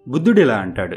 బుద్ధుడిలా అంటాడు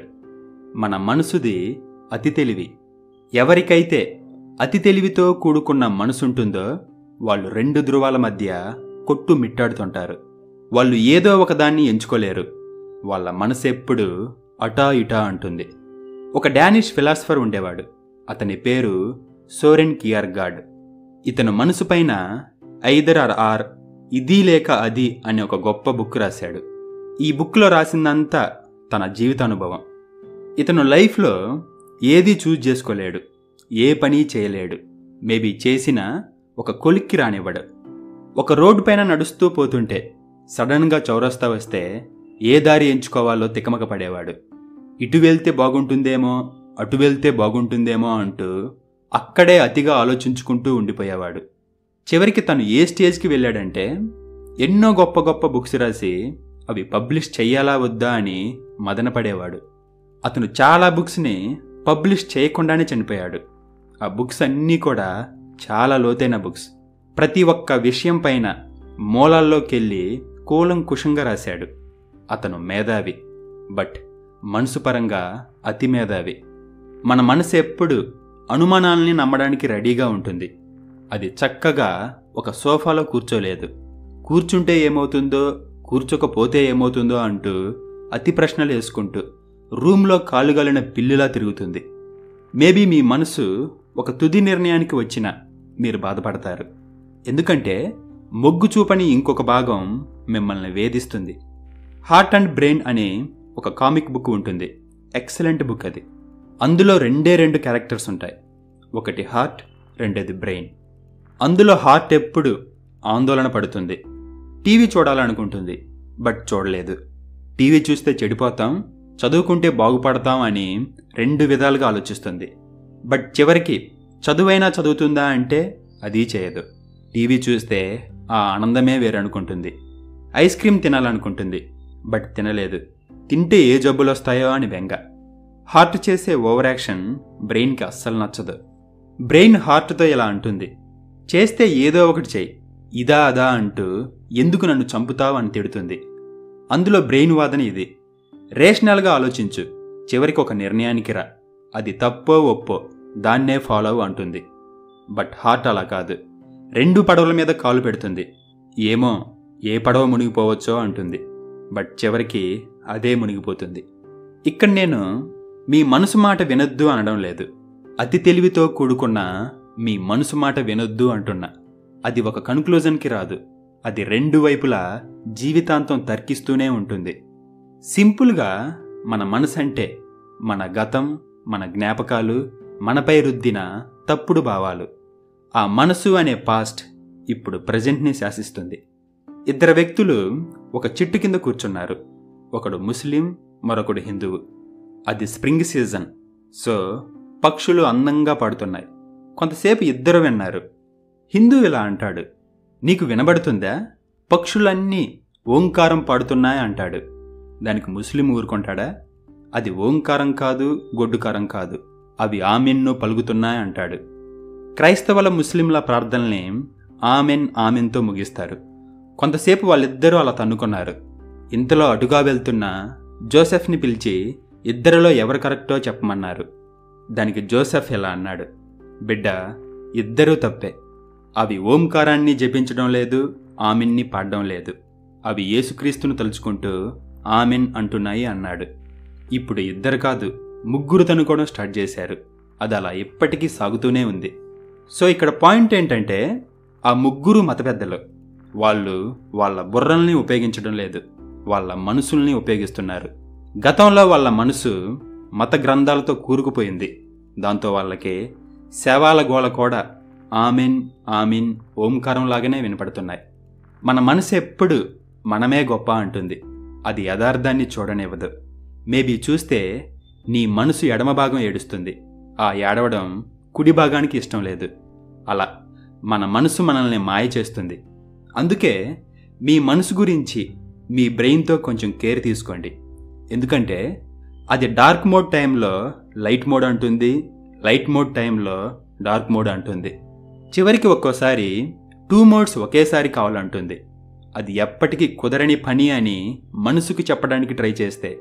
మన మనసుది అతి తెలివి ఎవరికైతే అతి తెలివితో కూడుకున్న మనసుంటుందో వాళ్ళు రెండు ధృవాల మధ్య కొట్టు మిట్టాడుతుంటారు వాళ్ళు ఏదో ఒకదాన్ని ఎంచుకోలేరు వాళ్ళ మనసు ఎప్పుడు అటా ఇటా అంటుంది ఒక డానిష్ ఫిలాసఫర్ ఉండేవాడు అతని పేరు సోరెన్ కియార్గాడ్ ఇతను మనసు పైన ఐదర్ ఆర్ ఆర్ ఇది లేక అది అనే ఒక గొప్ప బుక్ రాశాడు ఈ బుక్లో రాసిందంతా తన జీవితానుభవం ఇతను లైఫ్లో ఏది చూజ్ చేసుకోలేడు ఏ పని చేయలేడు మేబీ చేసిన ఒక కొలిక్కి రానివ్వడు ఒక రోడ్డు పైన నడుస్తూ పోతుంటే సడన్గా చౌరస్తా వస్తే ఏ దారి ఎంచుకోవాలో తికమక పడేవాడు ఇటు వెళ్తే బాగుంటుందేమో అటు వెళ్తే బాగుంటుందేమో అంటూ అక్కడే అతిగా ఆలోచించుకుంటూ ఉండిపోయేవాడు చివరికి తను ఏ స్టేజ్కి వెళ్ళాడంటే ఎన్నో గొప్ప గొప్ప బుక్స్ రాసి అవి పబ్లిష్ చెయ్యాలా వద్దా అని మదనపడేవాడు అతను చాలా బుక్స్ని పబ్లిష్ చేయకుండానే చనిపోయాడు ఆ బుక్స్ అన్నీ కూడా చాలా లోతైన బుక్స్ ప్రతి ఒక్క విషయం పైన మూలాల్లోకెళ్ళి కూలంకుషంగా రాశాడు అతను మేధావి బట్ మనసు పరంగా అతి మేధావి మన మనసు ఎప్పుడు అనుమానాల్ని నమ్మడానికి రెడీగా ఉంటుంది అది చక్కగా ఒక సోఫాలో కూర్చోలేదు కూర్చుంటే ఏమవుతుందో కూర్చోకపోతే ఏమవుతుందో అంటూ అతి ప్రశ్నలు వేసుకుంటూ రూమ్లో కాలుగాలిన పిల్లిలా తిరుగుతుంది మేబీ మీ మనసు ఒక తుది నిర్ణయానికి వచ్చినా మీరు బాధపడతారు ఎందుకంటే మొగ్గు చూపని ఇంకొక భాగం మిమ్మల్ని వేధిస్తుంది హార్ట్ అండ్ బ్రెయిన్ అనే ఒక కామిక్ బుక్ ఉంటుంది ఎక్సలెంట్ బుక్ అది అందులో రెండే రెండు క్యారెక్టర్స్ ఉంటాయి ఒకటి హార్ట్ రెండోది బ్రెయిన్ అందులో హార్ట్ ఎప్పుడు ఆందోళన పడుతుంది టీవీ చూడాలనుకుంటుంది బట్ చూడలేదు టీవీ చూస్తే చెడిపోతాం చదువుకుంటే బాగుపడతాం అని రెండు విధాలుగా ఆలోచిస్తుంది బట్ చివరికి చదువైనా చదువుతుందా అంటే అది చేయదు టీవీ చూస్తే ఆ ఆనందమే వేరనుకుంటుంది ఐస్ క్రీమ్ తినాలనుకుంటుంది బట్ తినలేదు తింటే ఏ జబ్బులు వస్తాయో అని బెంగ హార్ట్ చేసే ఓవర్ యాక్షన్ బ్రెయిన్కి అస్సలు నచ్చదు బ్రెయిన్ హార్ట్తో ఇలా అంటుంది చేస్తే ఏదో ఒకటి చెయ్యి ఇదా అదా అంటూ ఎందుకు నన్ను చంపుతావు అని తిడుతుంది అందులో బ్రెయిన్ వాదన ఇది రేషనల్గా ఆలోచించు చివరికి ఒక నిర్ణయానికి రా అది తప్పో ఒప్పో దాన్నే ఫాలో అంటుంది బట్ హార్ట్ అలా కాదు రెండు పడవల మీద కాలు పెడుతుంది ఏమో ఏ పడవ మునిగిపోవచ్చో అంటుంది బట్ చివరికి అదే మునిగిపోతుంది ఇక్కడ నేను మీ మనసు మాట వినొద్దు అనడం లేదు అతి తెలివితో కూడుకున్న మీ మనసు మాట వినొద్దు అంటున్నా అది ఒక కన్క్లూజన్కి రాదు అది రెండు వైపులా జీవితాంతం తర్కిస్తూనే ఉంటుంది సింపుల్గా మన మనసు అంటే మన గతం మన జ్ఞాపకాలు మనపై రుద్దిన తప్పుడు భావాలు ఆ మనసు అనే పాస్ట్ ఇప్పుడు ప్రజెంట్ని శాసిస్తుంది ఇద్దరు వ్యక్తులు ఒక చెట్టు కింద కూర్చున్నారు ఒకడు ముస్లిం మరొకడు హిందువు అది స్ప్రింగ్ సీజన్ సో పక్షులు అందంగా పాడుతున్నాయి కొంతసేపు ఇద్దరు విన్నారు హిందూ ఇలా అంటాడు నీకు వినబడుతుందా పక్షులన్నీ ఓంకారం పాడుతున్నాయి అంటాడు దానికి ముస్లిం ఊరుకుంటాడా అది ఓంకారం కాదు గొడ్డుకారం కాదు అవి ఆమెన్ను పలుకుతున్నాయి అంటాడు క్రైస్తవుల ముస్లింల ప్రార్థనల్ని ఆమెన్ ఆమెన్తో ముగిస్తారు కొంతసేపు వాళ్ళిద్దరూ అలా తన్నుకున్నారు ఇంతలో అటుగా వెళ్తున్న జోసెఫ్ని పిలిచి ఇద్దరిలో ఎవరు కరెక్టో చెప్పమన్నారు దానికి జోసెఫ్ ఇలా అన్నాడు బిడ్డ ఇద్దరూ తప్పే అవి ఓంకారాన్ని జపించడం లేదు ఆమెన్ని పాడడం లేదు అవి యేసుక్రీస్తును తలుచుకుంటూ ఆమెన్ అంటున్నాయి అన్నాడు ఇప్పుడు ఇద్దరు కాదు ముగ్గురు తనుకోవడం స్టార్ట్ చేశారు అది అలా ఎప్పటికీ సాగుతూనే ఉంది సో ఇక్కడ పాయింట్ ఏంటంటే ఆ ముగ్గురు మత పెద్దలు వాళ్ళు వాళ్ళ బుర్రల్ని ఉపయోగించడం లేదు వాళ్ళ మనసుల్ని ఉపయోగిస్తున్నారు గతంలో వాళ్ళ మనసు మత గ్రంథాలతో కూరుకుపోయింది దాంతో వాళ్ళకి శవాల గోళ కూడా ఆమెన్ ఆమిన్ ఓంకారం లాగానే వినపడుతున్నాయి మన మనసు ఎప్పుడు మనమే గొప్ప అంటుంది అది యథార్థాన్ని చూడనివ్వదు మేబీ చూస్తే నీ మనసు ఎడమ భాగం ఏడుస్తుంది ఆ ఏడవడం కుడి భాగానికి ఇష్టం లేదు అలా మన మనసు మనల్ని మాయ చేస్తుంది అందుకే మీ మనసు గురించి మీ బ్రెయిన్తో కొంచెం కేర్ తీసుకోండి ఎందుకంటే అది డార్క్ మోడ్ టైంలో లైట్ మోడ్ అంటుంది లైట్ మోడ్ టైంలో డార్క్ మోడ్ అంటుంది చివరికి ఒక్కోసారి టూ మోడ్స్ ఒకేసారి కావాలంటుంది అది ఎప్పటికీ కుదరని పని అని మనసుకు చెప్పడానికి ట్రై చేస్తే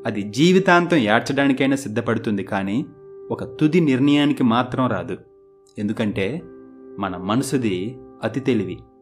అది జీవితాంతం ఏడ్చడానికైనా సిద్ధపడుతుంది కానీ ఒక తుది నిర్ణయానికి మాత్రం రాదు ఎందుకంటే మన మనసుది అతి తెలివి